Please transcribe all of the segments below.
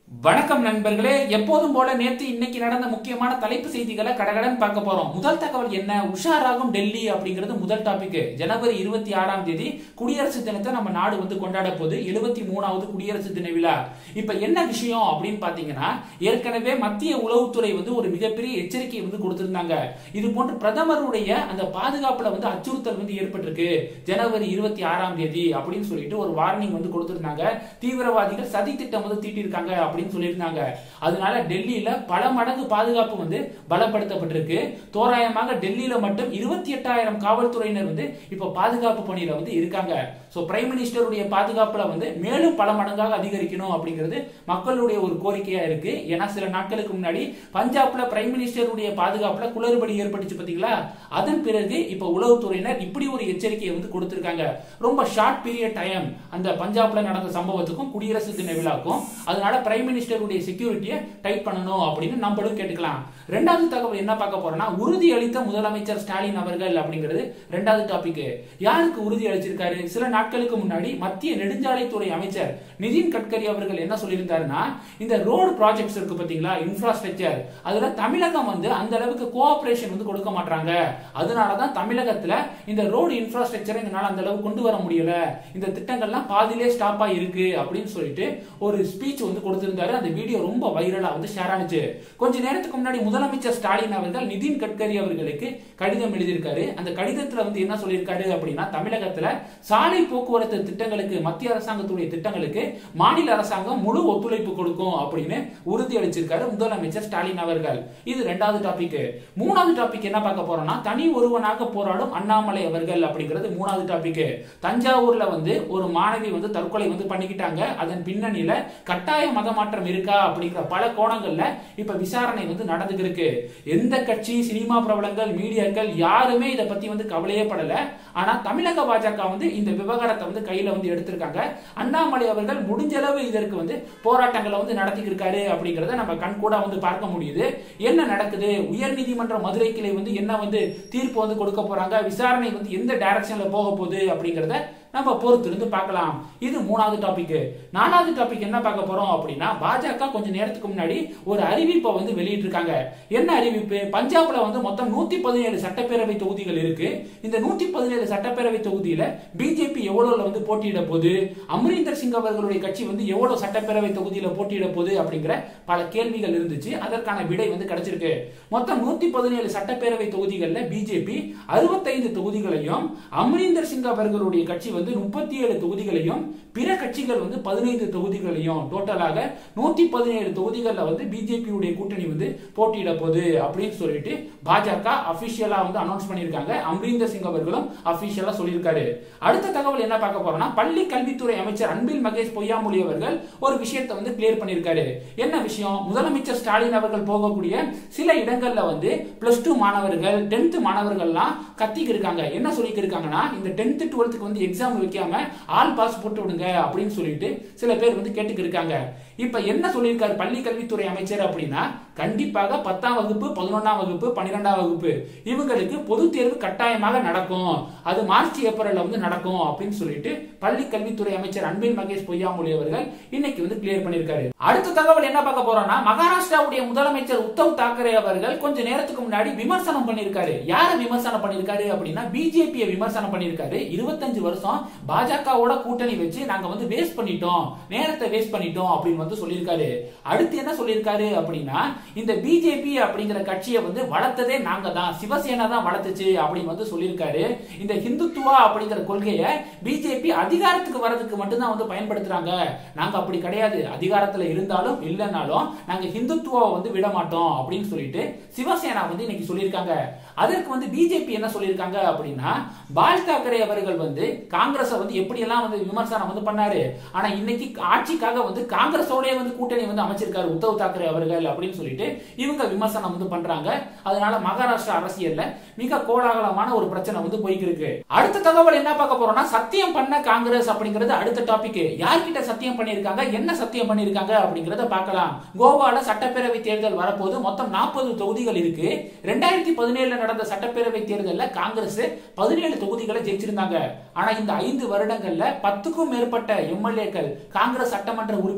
வணக்கம் நண்பர்களே எப்போதும் போல நேத்து இன்னைக்கு நடந்த முக்கியமான தலைப்பு செய்திகளை கடகடன் பார்க்க போறோம் முதல் தகவல் என்ன உஷாராகும் டெல்லி அப்படிங்கிறது முதல் டாபிக் ஜனவரி இருபத்தி ஆறாம் தேதி குடியரசு தினத்தை நம்ம நாடு வந்து கொண்டாட போகுது எழுபத்தி மூணாவது குடியரசு தின விழா இப்ப என்ன விஷயம் அப்படின்னு பாத்தீங்கன்னா ஏற்கனவே மத்திய உளவுத்துறை வந்து ஒரு மிகப்பெரிய எச்சரிக்கையை வந்து கொடுத்திருந்தாங்க இது போன்று பிரதமருடைய அந்த பாதுகாப்புல வந்து அச்சுறுத்தல் வந்து ஏற்பட்டிருக்கு ஜனவரி இருபத்தி ஆறாம் தேதி அப்படின்னு சொல்லிட்டு ஒரு வார்னிங் வந்து கொடுத்திருந்தாங்க தீவிரவாதிகள் சதி திட்டம் வந்து தீட்டியிருக்காங்க அப்படின்னு சொல்லியிருந்தாங்க அதனால டெல்லியில பல மடங்கு பாதுகாப்பு வந்து பலப்படுத்தப்பட்டிருக்கு தோராயமாக டெல்லியில மட்டும் இருபத்தி எட்டாயிரம் காவல்துறையினர் வந்து இப்ப பாதுகாப்பு பணியில வந்து இருக்காங்க சோ பிரைம் மினிஸ்டருடைய பாதுகாப்புல வந்து மேலும் பல மடங்காக அதிகரிக்கணும் அப்படிங்கிறது மக்களுடைய ஒரு கோரிக்கையா இருக்கு ஏன்னா சில நாட்களுக்கு முன்னாடி பஞ்சாப்ல பிரைம் மினிஸ்டருடைய பாதுகாப்புல குளறுபடி ஏற்பட்டுச்சு பாத்தீங்களா அதன் பிறகு இப்ப உளவுத்துறையினர் இப்படி ஒரு எச்சரிக்கையை வந்து கொடுத்திருக்காங்க ரொம்ப ஷார்ட் பீரியட் டைம் அந்த பஞ்சாப்ல நடந்த சம்பவத்துக்கும் குடியரசு தின விழாக்கும் அதனால பிரைம் மினிஸ்டருடைய செக்யூரிட்டியை டைட் பண்ணணும் அப்படின்னு நம்மளும் கேட்டுக்கலாம் ரெண்டாவது தகவல் என்ன பார்க்க போறோம்னா உறுதி அளித்த முதலமைச்சர் ஸ்டாலின் அவர்கள் அப்படிங்கிறது ரெண்டாவது டாபிக் யாருக்கு உறுதி அளிச்சிருக்காரு சில நாட்களுக்கு முன்னாடி மத்திய நெடுஞ்சாலைத்துறை அமைச்சர் நிதின் கட்கரி அவர்கள் என்ன சொல்லியிருந்தாருன்னா இந்த ரோடு ப்ராஜெக்ட்ஸ் இருக்கு பாத்தீங்களா இன்ஃப்ராஸ்ட்ரக்சர் அதுல தமிழகம் வந்து அந்த அளவுக்கு கோஆபரேஷன் வந்து கொடுக்க மாட்டாங்க அதனாலதான் தமிழகத்துல இந்த ரோடு இன்ஃப்ராஸ்ட்ரக்சரை எங்களால அந்த அளவுக்கு கொண்டு வர முடியல இந்த திட்டங்கள்லாம் பாதியிலே ஸ்டாப் இருக்கு அப்படின்னு சொல்லிட்டு ஒரு ஸ்பீச் வந்து கொடுத்திருந்தாரு அந்த வீடியோ ரொம்ப வைரலா வந்து ஷேர் ஆனிச்சு கொஞ்ச நேரத்துக்கு முன்னாடி முதலமைச்சர் ஸ்டாலின் அவர்கள் நிதின் கட்கரி அவர்களுக்கு கடிதம் எழுதியிருக்காரு அந்த கடிதத்துல வந்து என்ன சொல்லியிருக்காரு அப்படின்னா தமிழகத்துல சாலை போக்குவரத்து திட்டங்களுக்கு மத்திய அரசாங்கத்துடைய திட்டங்களுக்கு மாநில அரசாங்கம் முழு ஒத்துழைப்பு கொடுக்கும் அப்படின்னு உறுதி அளிச்சிருக்காரு முதலமைச்சர் ஸ்டாலின் அவர்கள் இது ரெண்டாவது டாபிக் மூணாவது டாபிக் என்ன பார்க்க போறோம்னா தனி ஒருவனாக போராடும் அண்ணாமலை அவர்கள் அப்படிங்கிறது மூணாவது டாபிக் தஞ்சாவூர்ல வந்து ஒரு மாணவி வந்து தற்கொலை வந்து பண்ணிக்கிட்டாங்க அதன் பின்னணியில கட்டாய மதமாற்றம் இருக்கா அப்படிங்கிற பல கோணங்கள்ல இப்ப விசாரணை வந்து நடந்துட்டு இருக்கு எந்த கட்சி சினிமா பிரபலங்கள் மீடியாக்கள் யாருமே இதை பத்தி வந்து கவலையே படல ஆனா தமிழக பாஜக வந்து இந்த விவகாரத்தை வந்து கையில வந்து எடுத்திருக்காங்க அண்ணாமலை அவர்கள் முடிஞ்ச அளவு இதற்கு வந்து போராட்டங்களை வந்து நடத்திட்டு இருக்காரு அப்படிங்கறத நம்ம கண் கூட வந்து பார்க்க முடியுது என்ன நடக்குது உயர் நீதிமன்ற மதுரை கிளை வந்து என்ன வந்து தீர்ப்பு வந்து கொடுக்க போறாங்க விசாரணை வந்து எந்த டைரக்ஷன்ல போக போகுது அப்படிங்கறத நம்ம பொறுத்திருந்து பார்க்கலாம் இது மூணாவது டாபிக் நாலாவது டாபிக் என்ன பார்க்க போறோம் அப்படின்னா பாஜக கொஞ்ச நேரத்துக்கு முன்னாடி ஒரு அறிவிப்பை வந்து வெளியிட்டிருக்காங்க என்ன அறிவிப்பு பஞ்சாப்ல வந்து மொத்தம் நூத்தி பதினேழு சட்டப்பேரவை தொகுதிகள் இருக்கு இந்த நூத்தி பதினேழு சட்டப்பேரவை தொகுதியில பிஜேபி எவ்வளவுல வந்து போட்டியிட போகுது அமரீந்தர் சிங் அவர்களுடைய கட்சி வந்து எவ்வளவு சட்டப்பேரவை தொகுதியில போட்டியிட போகுது அப்படிங்கிற பல கேள்விகள் இருந்துச்சு அதற்கான விடை வந்து கிடைச்சிருக்கு மொத்தம் நூத்தி பதினேழு சட்டப்பேரவை தொகுதிகளில் பிஜேபி அறுபத்தைந்து தொகுதிகளையும் அமரீந்தர் சிங் அவர்களுடைய கட்சி வந்து முப்பத்தி ஏழு தொகுதிகளையும் பிற கட்சிகள் வந்து பதினைந்து தொகுதிகளையும் டோட்டலாக நூத்தி பதினேழு தொகுதிகளில் வந்து பிஜேபியுடைய கூட்டணி வந்து போட்டியிட போகுது அப்படின்னு சொல்லிட்டு பாஜக அபிஷியலா வந்து அனௌன்ஸ் பண்ணியிருக்காங்க அம்ரீந்தர் சிங் அவர்களும் அபிஷியலா சொல்லியிருக்காரு அடுத்த தகவல் என்ன பார்க்க போறோம்னா பள்ளி கல்வித்துறை அமைச்சர் அன்பில் மகேஷ் பொய்யாமொழி அவர்கள் ஒரு விஷயத்தை வந்து கிளியர் பண்ணியிருக்காரு என்ன விஷயம் முதலமைச்சர் ஸ்டாலின் அவர்கள் போகக்கூடிய சில இடங்கள்ல வந்து பிளஸ் டூ மாணவர்கள் டென்த் மாணவர்கள்லாம் கத்திக்கு இருக்காங்க என்ன சொல்லிட்டு இருக்காங்கன்னா இந்த டென்த் டுவெல்த்துக்கு வந்து எக்ஸாம் வைக்காம ஆல் பாஸ் போட்டு விடுங்க அப்படின்னு சொல்லிட்டு சில பேர் வந்து கேட்டுக்கு இருக்காங்க இப்ப என்ன சொல்லியிருக்காரு பள்ளி கல்வித்துறை அமைச்சர் அப்படின்னா கண்டிப்பாக பத்தாம் வகுப்பு பதினொன்னாம் வகுப்பு பன்னிரெண்டாம் வகுப்பு இவங்களுக்கு பொது தேர்வு கட்டாயமாக நடக்கும் அது மார்ச் ஏப்ரல்ல வந்து நடக்கும் அப்படின்னு சொல்லிட்டு பள்ளி கல்வித்துறை அமைச்சர் அன்பில் மகேஷ் பொய்யாமொழி அவர்கள் இன்னைக்கு வந்து கிளியர் பண்ணிருக்காரு அடுத்த தகவல் என்ன பார்க்க போறோம்னா மகாராஷ்டிராவுடைய முதலமைச்சர் உத்தவ் தாக்கரே அவர்கள் கொஞ்ச நேரத்துக்கு முன்னாடி விமர்சனம் பண்ணிருக்காரு யார விமர்சனம் பண்ணிருக்காரு அப்படின்னா பிஜேபியை விமர்சனம் பண்ணிருக்காரு இருபத்தஞ்சு வருஷம் பாஜகவோட கூட்டணி வச்சு நாங்க வந்து வேஸ்ட் பண்ணிட்டோம் நேரத்தை வேஸ்ட் பண்ணிட்டோம் அப்படின்னு வந்து சொல்லியிருக்காரு அடுத்து என்ன சொல்லியிருக்காரு அப்படின்னா இந்த பிஜேபி அப்படிங்கிற கட்சியை வந்து வளர்த்ததே நாங்க தான் சிவசேனா தான் வளர்த்துச்சு அப்படின்னு வந்து சொல்லியிருக்காரு இந்த ஹிந்துத்துவா அப்படிங்கிற கொள்கையை பிஜேபி அதிகாரத்துக்கு வர்றதுக்கு மட்டும்தான் வந்து பயன்படுத்துறாங்க நாங்க அப்படி கிடையாது அதிகாரத்துல இருந்தாலும் இல்லைனாலும் நாங்க ஹிந்துத்துவாவை வந்து விட மாட்டோம் அப்படின்னு சொல்லிட்டு சிவசேனா வந்து இன்னைக்கு சொல்லியிருக்காங்க அதற்கு வந்து பிஜேபி என்ன சொல்லியிருக்காங்க அப்படின்னா பால் தாக்கரே அவர்கள் வந்து காங்கிரஸ் வந்து எப்படி எல்லாம் வந்து விமர்சனம் வந்து பண்ணாரு ஆனா இன்னைக்கு ஆட்சிக்காக வந்து காங்கிரஸோடய வந்து கூட்டணி வந்து அமைச்சிருக்காரு உத்தவ் தாக்கரே அவர்கள் அப்படின்னு சொல்லிட்டு இவங்க விமர்சனம் வந்து பண்றாங்க அதனால மகாராஷ்டிரா அரசியல்ல மிக கோலாகலமான ஒரு பிரச்சனை வந்து போய்க்கு இருக்கு அடுத்த தகவல் என்ன பார்க்க போறோம்னா சத்தியம் பண்ண காங்கிரஸ் அப்படிங்கிறது அடுத்த டாபிக் யார்கிட்ட சத்தியம் பண்ணிருக்காங்க என்ன சத்தியம் பண்ணிருக்காங்க அப்படிங்கறத பார்க்கலாம் கோவால சட்டப்பேரவை தேர்தல் வரப்போது மொத்தம் நாற்பது தொகுதிகள் இருக்கு ரெண்டாயிரத்தி பதினேழுல நடந்த சட்டப்பேரவை தேர்தலில் காங்கிரஸ் பதினேழு தொகுதிகளை ஜெயிச்சிருந்தாங்க ஆனா இந்த ஐந்து வருடங்கள்ல பத்துக்கும் மேற்பட்ட எம்எல்ஏக்கள் காங்கிரஸ் சட்டமன்ற உறுப்பினர்கள் வந்து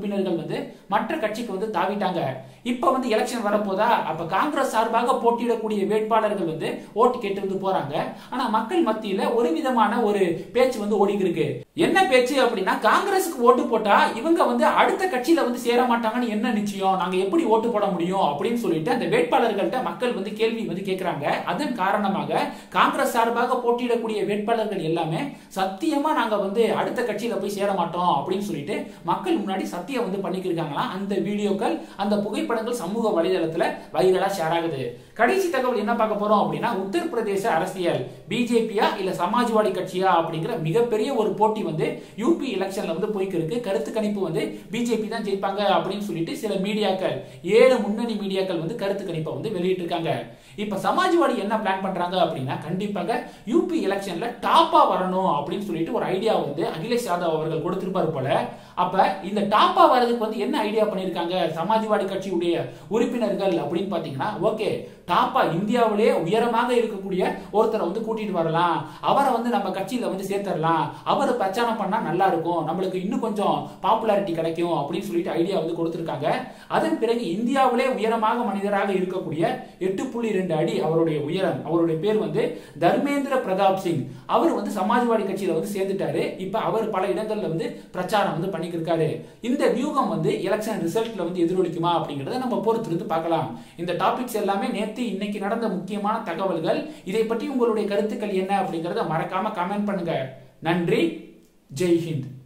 வந்து மற்ற கட்சிக்கு வந்து தாவிட்டாங்க இப்ப வந்து எலெக்ஷன் வரப்போதா அப்ப காங்கிரஸ் சார்பாக போட்டியிடக்கூடிய வேட்பாளர்கள் வந்து ஓட்டு கேட்டு வந்து போறாங்க ஆனா மக்கள் மத்தியில ஒரு விதமான ஒரு பேச்சு வந்து ஓடிக்கு இருக்கு என்ன பேச்சு அப்படின்னா காங்கிரஸுக்கு ஓட்டு போட்டா இவங்க வந்து அடுத்த கட்சியில வந்து சேர மாட்டாங்கன்னு என்ன நிச்சயம் நாங்க எப்படி ஓட்டு போட முடியும் அப்படின்னு சொல்லிட்டு அந்த வேட்பாளர்கள்ட்ட மக்கள் வந்து கேள்வி வந்து கேட்கிறாங்க அதன் காரணமாக காங்கிரஸ் சார்பாக போட்டியிடக்கூடிய வேட்பாளர்கள் எல்லாமே சத்தியமா நாங்க வந்து அடுத்த கட்சியில போய் சேர மாட்டோம் அப்படின்னு சொல்லிட்டு மக்கள் முன்னாடி சத்தியம் வந்து பண்ணிக்கிருக்காங்களாம் அந்த வீடியோக்கள் அந்த புகைப்படங்கள் சமூக வலைதளத்துல வைரலா ஷேர் ஆகுது கடைசி தகவல் என்ன பார்க்க போறோம் அப்படின்னா உத்தரப்பிரதேச அரசியல் பிஜேபியா இல்ல சமாஜ்வாடி கட்சியா அப்படிங்கிற மிகப்பெரிய ஒரு போட்டி வந்து யூபி எலெக்ஷன்ல வந்து போய்க்கு இருக்கு கருத்து கணிப்பு வந்து பிஜேபி தான் ஜெயிப்பாங்க அப்படின்னு சொல்லிட்டு சில மீடியாக்கள் ஏழு முன்னணி மீடியாக்கள் வந்து கருத்து கணிப்பை வந்து வெளியிட்டு இருக்காங்க இப்ப சமாஜ்வாடி என்ன பிளான் பண்றாங்க அப்படின்னா கண்டிப்பாக யூபி எலெக்ஷன்ல டாப்பா வரணும் அப்படின்னு சொல்லிட்டு ஒரு ஐடியா வந்து அகிலேஷ் யாதவ் அவர்கள் கொடுத்திருப்பாரு போல அப்ப இந்த டாப்பா வரதுக்கு வந்து என்ன ஐடியா பண்ணிருக்காங்க சமாஜ்வாடி கட்சியுடைய உறுப்பினர்கள் அப்படின்னு பாத்தீங்கன்னா ஓகே டாப்பா இந்தியாவிலே உயரமாக இருக்கக்கூடிய ஒருத்தரை வந்து கூட்டிட்டு வரலாம் அவரை வந்து நம்ம கட்சியில வந்து சேர்த்தரலாம் அவர் பிரச்சாரம் பண்ணா நல்லா இருக்கும் நம்மளுக்கு இன்னும் கொஞ்சம் பாப்புலாரிட்டி கிடைக்கும் அப்படின்னு சொல்லிட்டு ஐடியா வந்து கொடுத்திருக்காங்க அதன் பிறகு இந்தியாவிலே உயரமாக மனிதராக இருக்கக்கூடிய எட்டு புள்ளி ரெண்டு அடி அவருடைய உயரம் அவருடைய பேர் வந்து தர்மேந்திர பிரதாப் சிங் அவர் வந்து சமாஜ்வாடி கட்சியில வந்து சேர்ந்துட்டாரு இப்ப அவர் பல இடங்கள்ல வந்து பிரச்சாரம் வந்து பண்ணிக்கிருக்காரு இந்த வியூகம் வந்து எலெக்ஷன் ரிசல்ட்ல வந்து எதிரொலிக்குமா அப்படிங்கறத நம்ம பொறுத்திருந்து பார்க்கலாம் இந்த டாபிக்ஸ் எல்லாமே நேத்து இன்னைக்கு நடந்த முக்கியமான தகவல்கள் இதை பற்றி உங்களுடைய கருத்துக்கள் என்ன அப்படிங்கறத மறக்காம கமெண்ட் பண்ணுங்க நன்றி ஜெய் ஹிந்த்